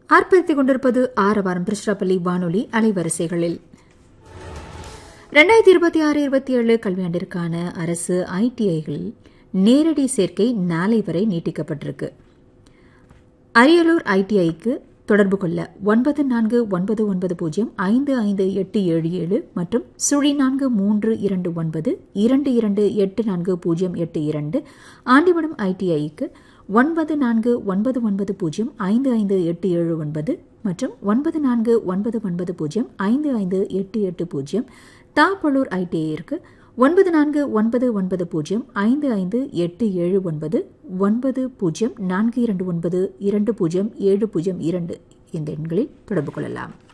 ஆர்ப்பரித்துக் கொண்டிருப்பது ஆரவாரம் திருச்சிராப்பள்ளி வானொலி அலைவரிசைகளில் ரெண்டாயிரத்தி இருபத்தி ஆறு இருபத்தி ஏழு கல்வியாண்டிற்கான அரசு ஐடிஐகளில் நேரடி சேர்க்கை நாளை வரை நீட்டிக்கப்பட்டிருக்கு அரியலூர் ஐடிஐக்கு தொடர்பு கொள்ள ஒன்பது நான்கு ஒன்பது ஒன்பது பூஜ்ஜியம் ஐந்து ஐந்து எட்டு ஏழு ஏழு மற்றும் சுழி நான்கு மூன்று இரண்டு ஒன்பது இரண்டு இரண்டு எட்டு நான்கு பூஜ்ஜியம் எட்டு இரண்டு ஆண்டிமடம் ஐடிஐக்கு ஒன்பது நான்கு ஒன்பது ஒன்பது பூஜ்ஜியம் ஐந்து ஐந்து எட்டு ஏழு ஒன்பது மற்றும் ஒன்பது நான்கு ஒன்பது ஒன்பது பூஜ்ஜியம் ஐந்து ஐந்து எட்டு எட்டு பூஜ்ஜியம் தாப்பழூர் ஐடிஐக்கு ஒன்பது நான்கு ஒன்பது ஒன்பது பூஜ்ஜியம் ஐந்து ஐந்து எட்டு ஏழு ஒன்பது ஒன்பது பூஜ்ஜியம் நான்கு இரண்டு ஒன்பது இரண்டு பூஜ்ஜியம் ஏழு பூஜ்ஜியம் இரண்டு இந்த எண்களில் தொடர்பு கொள்ளலாம்